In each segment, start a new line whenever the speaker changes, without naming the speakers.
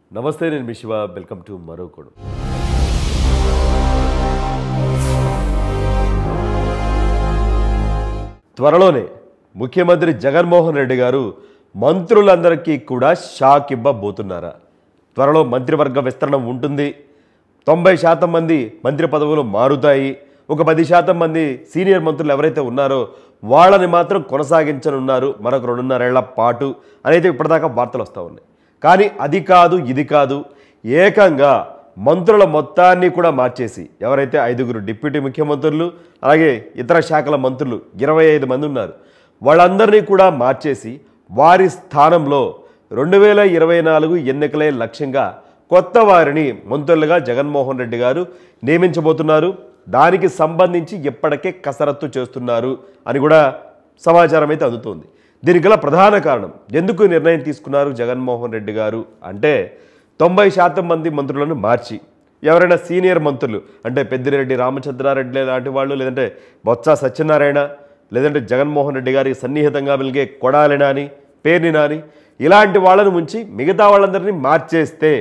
నమస్తే నేను మీ శివ వెల్కమ్ టు మరో కోడు త్వరలోనే ముఖ్యమంత్రి జగన్మోహన్ రెడ్డి గారు మంత్రులందరికీ కూడా షాక్ ఇవ్వబోతున్నారా త్వరలో మంత్రివర్గ విస్తరణ ఉంటుంది తొంభై శాతం మంది మంత్రి పదవులు మారుతాయి ఒక పది శాతం మంది సీనియర్ మంత్రులు ఎవరైతే ఉన్నారో వాళ్ళని మాత్రం కొనసాగించనున్నారు మరొక రెండున్నరేళ్ల పాటు అనేది ఇప్పటిదాకా వార్తలు వస్తూ ఉన్నాయి కానీ అది కాదు ఇది కాదు ఏకంగా మంత్రుల మొత్తాన్ని కూడా మార్చేసి ఎవరైతే ఐదుగురు డిప్యూటీ ముఖ్యమంత్రులు అలాగే ఇతర శాఖల మంత్రులు ఇరవై ఐదు మంది ఉన్నారు వాళ్ళందరినీ కూడా మార్చేసి వారి స్థానంలో రెండు వేల ఇరవై నాలుగు ఎన్నికలే లక్ష్యంగా కొత్త వారిని మంత్రులుగా జగన్మోహన్ రెడ్డి గారు నియమించబోతున్నారు దానికి సంబంధించి ఇప్పటికే కసరత్తు చేస్తున్నారు అని కూడా సమాచారం అయితే అందుతోంది దీనికి గల ప్రధాన కారణం ఎందుకు ఈ నిర్ణయం తీసుకున్నారు జగన్మోహన్ రెడ్డి గారు అంటే తొంభై శాతం మంది మంత్రులను మార్చి ఎవరైనా సీనియర్ మంత్రులు అంటే పెద్దిరెడ్డి రామచంద్రారెడ్డి లాంటి వాళ్ళు లేదంటే బొత్స సత్యనారాయణ లేదంటే జగన్మోహన్ రెడ్డి గారికి సన్నిహితంగా వెలిగే కొడాలి నాని పేర్ని నాని ఇలాంటి వాళ్ళను ఉంచి మిగతా వాళ్ళందరినీ మార్చేస్తే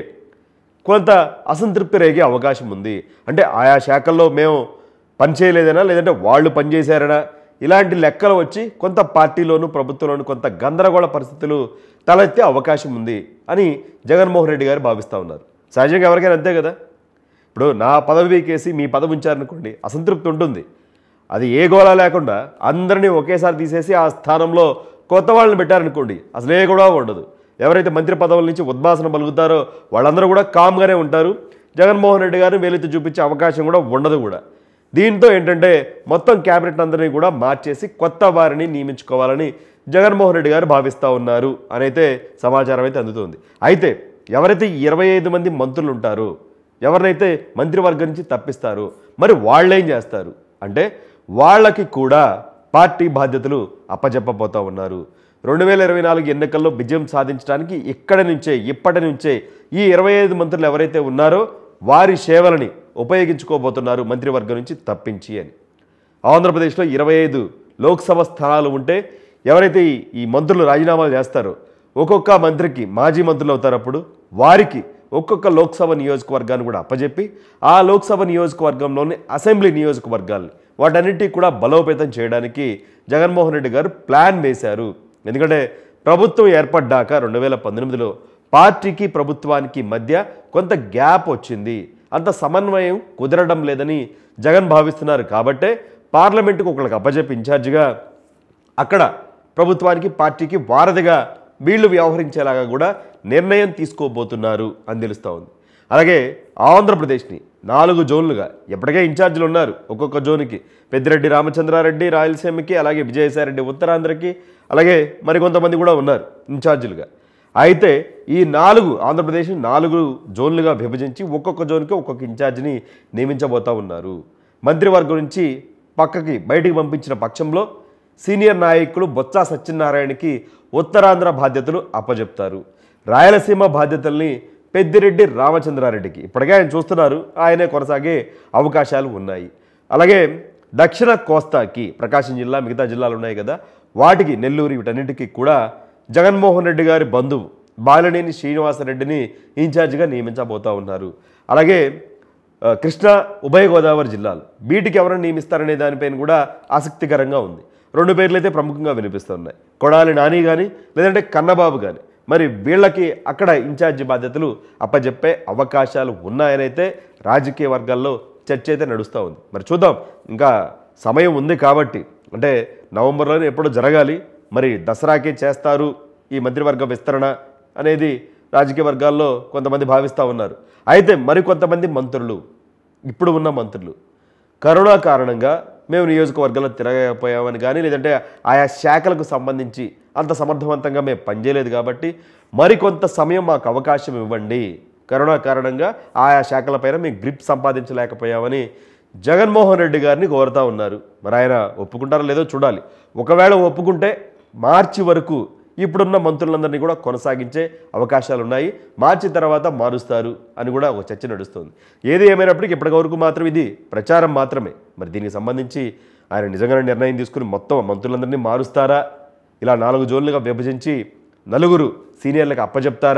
కొంత అసంతృప్తి రేగే అవకాశం ఉంది అంటే ఆయా శాఖల్లో మేము పనిచేయలేదనా లేదంటే వాళ్ళు పనిచేశారనా ఇలాంటి లెక్కలు వచ్చి కొంత పార్టీలోను ప్రభుత్వంలోను కొంత గందరగోళ పరిస్థితులు తలెత్తే అవకాశం ఉంది అని జగన్మోహన్ రెడ్డి గారు భావిస్తూ ఉన్నారు సహజంగా ఎవరికైనా అంతే కదా ఇప్పుడు నా పదవి కేసి మీ పదవి ఉంచారనుకోండి అసంతృప్తి ఉంటుంది అది ఏ గోళ లేకుండా అందరినీ ఒకేసారి తీసేసి ఆ స్థానంలో కొత్త వాళ్ళని పెట్టారనుకోండి అసలు ఏ కూడా ఉండదు ఎవరైతే మంత్రి పదవుల నుంచి ఉద్భాసన పలుకుతారో వాళ్ళందరూ కూడా కామ్గానే ఉంటారు జగన్మోహన్ రెడ్డి గారిని వేలెత్తి చూపించే అవకాశం కూడా ఉండదు కూడా దీంతో ఏంటంటే మొత్తం క్యాబినెట్ అందరినీ కూడా మార్చేసి కొత్త వారిని నియమించుకోవాలని జగన్మోహన్ రెడ్డి గారు భావిస్తూ ఉన్నారు అని అయితే సమాచారం అయితే అందుతోంది అయితే ఎవరైతే ఇరవై ఐదు మంది మంత్రులు ఉంటారో ఎవరినైతే మంత్రివర్గం నుంచి తప్పిస్తారు మరి వాళ్ళేం చేస్తారు అంటే వాళ్ళకి కూడా పార్టీ బాధ్యతలు అప్పజెప్పబోతా ఉన్నారు రెండు వేల ఇరవై నాలుగు ఎన్నికల్లో విజయం సాధించడానికి ఇక్కడి నుంచే ఇప్పటి నుంచే ఈ ఇరవై ఐదు మంత్రులు ఎవరైతే ఉన్నారో వారి సేవలని ఉపయోగించుకోబోతున్నారు మంత్రివర్గం నుంచి తప్పించి అని ఆంధ్రప్రదేశ్లో ఇరవై ఐదు లోక్సభ స్థానాలు ఉంటే ఎవరైతే ఈ- ఈ మంత్రులు రాజీనామాలు చేస్తారో ఒక్కొక్క మంత్రికి మాజీ మంత్రులు అవుతారు అప్పుడు వారికి ఒక్కొక్క లోక్సభ నియోజకవర్గాన్ని కూడా అప్పజెప్పి ఆ లోక్సభ నియోజకవర్గంలోని అసెంబ్లీ నియోజకవర్గాల్ని వాటన్నిటికీ కూడా బలోపేతం చేయడానికి జగన్మోహన్ రెడ్డి గారు ప్లాన్ వేశారు ఎందుకంటే ప్రభుత్వం ఏర్పడ్డాక రెండు వేల పంతొమ్మిదిలో పార్టీకి ప్రభుత్వానికి మధ్య కొంత గ్యాప్ వచ్చింది అంత సమన్వయం కుదరడం లేదని జగన్ భావిస్తున్నారు కాబట్టే పార్లమెంటుకు ఒకళ్ళకి అప్పజెప్పి ఇన్ఛార్జిగా అక్కడ ప్రభుత్వానికి పార్టీకి వారధిగా వీళ్ళు వ్యవహరించేలాగా కూడా నిర్ణయం తీసుకోబోతున్నారు అని తెలుస్తూ ఉంది అలాగే ఆంధ్రప్రదేశ్ని నాలుగు జోన్లుగా ఎప్పటికే ఇన్ఛార్జీలు ఉన్నారు ఒక్కొక్క జోన్కి పెద్దిరెడ్డి రామచంద్రారెడ్డి రాయలసీమకి అలాగే విజయసాయిరెడ్డి ఉత్తరాంధ్రకి అలాగే మరికొంతమంది కూడా ఉన్నారు ఇన్ఛార్జీలుగా అయితే ఈ నాలుగు ఆంధ్రప్రదేశ్ నాలుగు జోన్లుగా విభజించి ఒక్కొక్క జోన్కి ఒక్కొక్క ఇన్ఛార్జిని నియమించబోతా ఉన్నారు మంత్రివర్గం నుంచి పక్కకి బయటికి పంపించిన పక్షంలో సీనియర్ నాయకులు బొత్స సత్యనారాయణకి ఉత్తరాంధ్ర బాధ్యతలు అప్పజెప్తారు రాయలసీమ బాధ్యతల్ని పెద్దిరెడ్డి రామచంద్రారెడ్డికి ఇప్పటికే ఆయన చూస్తున్నారు ఆయనే కొనసాగే అవకాశాలు ఉన్నాయి అలాగే దక్షిణ కోస్తాకి ప్రకాశం జిల్లా మిగతా జిల్లాలు ఉన్నాయి కదా వాటికి నెల్లూరు వీటన్నిటికీ కూడా జగన్మోహన్ రెడ్డి గారి బంధువు బాలినేని శ్రీనివాసరెడ్డిని ఇన్ఛార్జిగా నియమించబోతా ఉన్నారు అలాగే ఆ, కృష్ణా ఉభయ గోదావరి జిల్లాలు వీటికి ఎవరిని నియమిస్తారనే దానిపైన కూడా ఆసక్తికరంగా ఉంది రెండు పేర్లు అయితే ప్రముఖంగా వినిపిస్తున్నాయి కొడాలి నాని కానీ లేదంటే కన్నబాబు కానీ మరి వీళ్ళకి అక్కడ ఇన్ఛార్జి బాధ్యతలు అప్పజెప్పే అవకాశాలు ఉన్నాయనైతే రాజకీయ వర్గాల్లో చర్చ అయితే నడుస్తూ ఉంది మరి చూద్దాం ఇంకా సమయం ఉంది కాబట్టి అంటే నవంబర్లోనే ఎప్పుడో జరగాలి మరి దసరాకే చేస్తారు ఈ మంత్రివర్గ విస్తరణ అనేది రాజకీయ వర్గాల్లో కొంతమంది భావిస్తూ ఉన్నారు అయితే మరికొంతమంది మంత్రులు ఇప్పుడు ఉన్న మంత్రులు కరోనా కారణంగా మేము నియోజకవర్గాల్లో తిరగకపోయామని కానీ లేదంటే ఆయా శాఖలకు సంబంధించి అంత సమర్థవంతంగా మేము పనిచేయలేదు కాబట్టి మరికొంత సమయం మాకు అవకాశం ఇవ్వండి కరోనా కారణంగా ఆయా శాఖలపైన మేము గ్రిప్ సంపాదించలేకపోయామని జగన్మోహన్ రెడ్డి గారిని కోరుతా ఉన్నారు మరి ఆయన ఒప్పుకుంటారో లేదో చూడాలి ఒకవేళ ఒప్పుకుంటే మార్చి వరకు ఇప్పుడున్న మంత్రులందరినీ కూడా కొనసాగించే అవకాశాలు ఉన్నాయి మార్చి తర్వాత మారుస్తారు అని కూడా ఒక చర్చ నడుస్తుంది ఏది ఏమైనప్పటికీ ఇప్పటి వరకు మాత్రం ఇది ప్రచారం మాత్రమే మరి దీనికి సంబంధించి ఆయన నిజంగానే నిర్ణయం తీసుకుని మొత్తం మంత్రులందరినీ మారుస్తారా ఇలా నాలుగు జోన్లుగా విభజించి నలుగురు సీనియర్లకు అప్పచెప్తారా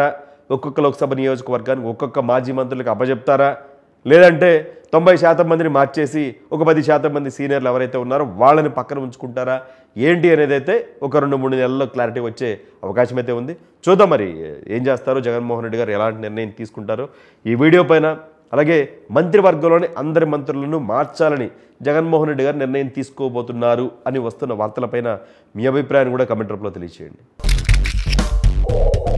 ఒక్కొక్క లోక్సభ నియోజకవర్గానికి ఒక్కొక్క మాజీ మంత్రులకు అప్పచెప్తారా లేదంటే తొంభై శాతం మందిని మార్చేసి ఒక పది శాతం మంది సీనియర్లు ఎవరైతే ఉన్నారో వాళ్ళని పక్కన ఉంచుకుంటారా ఏంటి అనేది అయితే ఒక రెండు మూడు నెలల్లో క్లారిటీ వచ్చే అవకాశం అయితే ఉంది చూద్దాం మరి ఏం చేస్తారో జగన్మోహన్ రెడ్డి గారు ఎలాంటి నిర్ణయం తీసుకుంటారో ఈ వీడియో పైన అలాగే మంత్రివర్గంలోని అందరి మంత్రులను మార్చాలని జగన్మోహన్ రెడ్డి గారు నిర్ణయం తీసుకోబోతున్నారు అని వస్తున్న వార్తలపైన మీ అభిప్రాయాన్ని కూడా కమెంట్ రూపంలో తెలియచేయండి